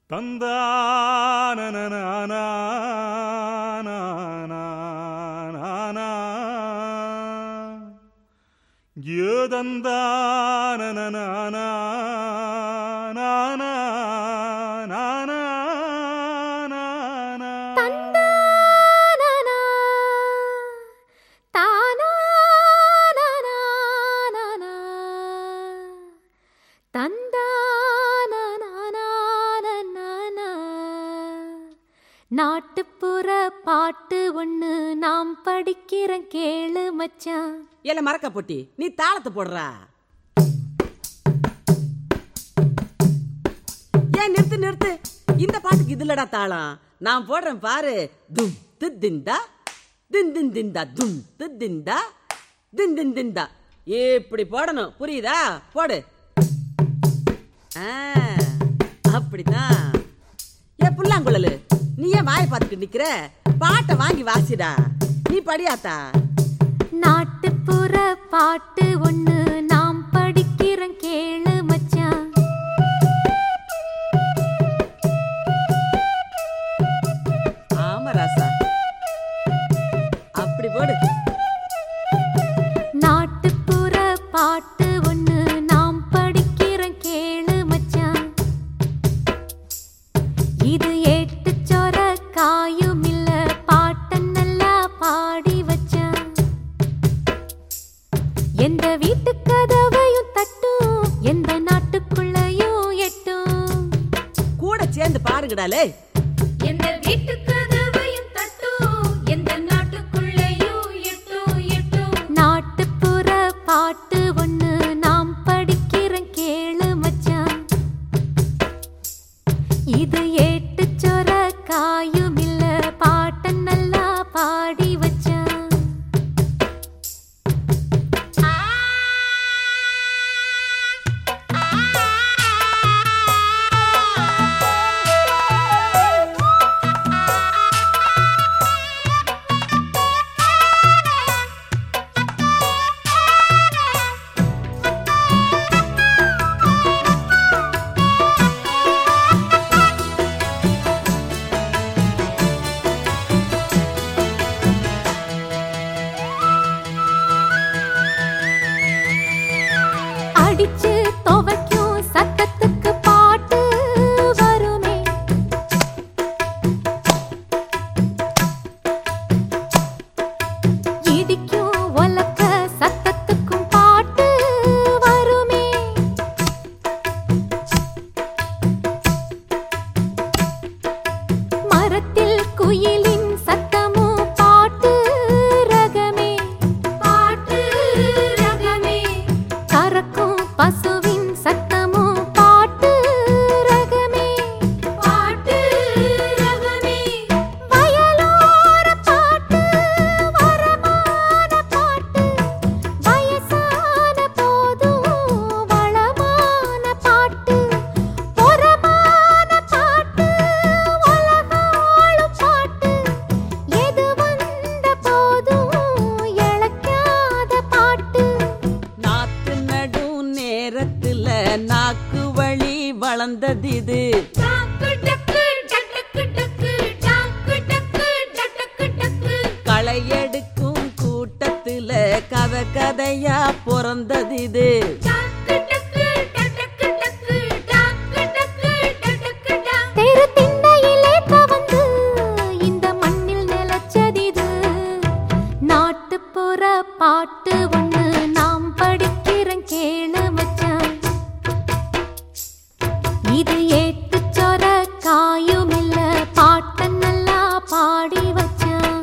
தந்தான தந்தானனா, தானானானானானா. தந்தானானானானானா. நாட்டுப்புற பாட்டு ஒண்ணு நாம் படிக்கிறோம் கேளு மச்சான் ஏல மறக்க பொட்டி நீ தாளத்தை போடுறா ஏன் நிறுத்து நிறுத்து இந்த பாட்டுக்கு இதுலடா தாளம் நான் போடுறேன் பாரு தும் திந்தா தின் தின் திந்தா தும் திந்தா தின் தின் திந்தா இப்படி போடணும் புரியுதா போடு ஆ, அப்படிதான் ஏ புல்லாங்குழலு நீ ஏன் வாயை பார்த்துட்டு நிக்கிற பாட்டை வாங்கி வாசிடா நீ படியாத்தா நாட்டுப்புற பாட்டு ஒண்ணு நாம் படிக்கிறோம் கேளு மச்சான் ஆமா ராசா அப்படி போடு நாட்டுப்புற பாட்டு ஒண்ணு நாம் படிக்கிறோம் கேளு மச்சான் இது ஏட்டு சொர காயும் இல்ல பாட்ட நல்லா பாடி வச்சான் எந்த வீட்டு கதவையும் தட்டும் எந்த நாட்டுக்குள்ளயும் எட்டும் கூட சேர்ந்து பாருங்கடாலே எந்த வீட்டு கதவையும் தட்டும் எந்த நாட்டுக்குள்ளேயும் எட்டும் எட்டும் நாட்டுப்புற பாட்டு ஒண்ணு நாம் படிக்கிறோம் கேளு மச்சான் இது ஏட்டு சொர காயும் இல்ல பாட்ட நல்லா பாடி வச்சான் அடிச்சு துவைக்கும் சத்தத்துக்கு பாட்டு வருமே இடிக்கும் ஒலக்க சத்தத்துக்கும் பாட்டு வருமே மரத்தில் குயிலின் சத்தமும் பாட்டு ரகமே பாட்டு ரகமே கறக்கும் பசுவின் சத்தமும் பாட்டு ரகமே பாட்டு ரகமே வயலோர பாட்டு வரமான பாட்டு வயசான போதும் வளமான பாட்டு பொறமான பாட்டு உலகாளும் பாட்டு எது வந்த போதும் இழக்காத பாட்டு நாத்து நடு நேரத்துல நாக்கு வழி வளர்ந்தது இது டாக்கு டக்கு டக்கு டக்கு டாக்கு டக்கு டக்கு டக்கு களை எடுக்கும் கூட்டத்துல கதை கதையா பிறந்தது இது டாக்கு டக்கு டக்கு டக்கு டாக்கு டக்கு டக்கு டக்கு தெரு திண்ணையிலே தவந்து இந்த மண்ணில் நிலச்சதிது நாட்டுப்புற பாட்டு ஒண்ணு நாம் படிக்கிறோம் கேளு மச்சான் இது ஏட்டு சொர காயும் இல்ல பாட்ட நல்லா பாடி வச்சான்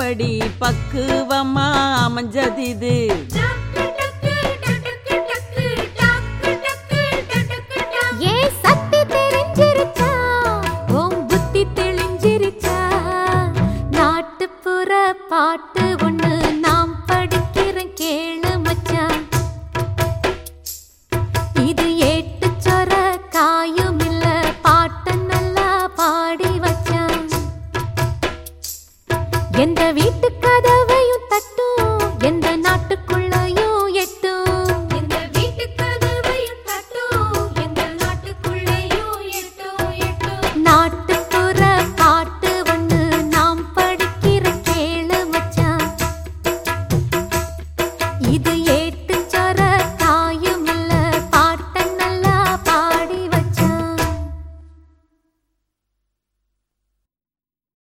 படி பக்குவமா அமைஞ்சது இது ஜாம்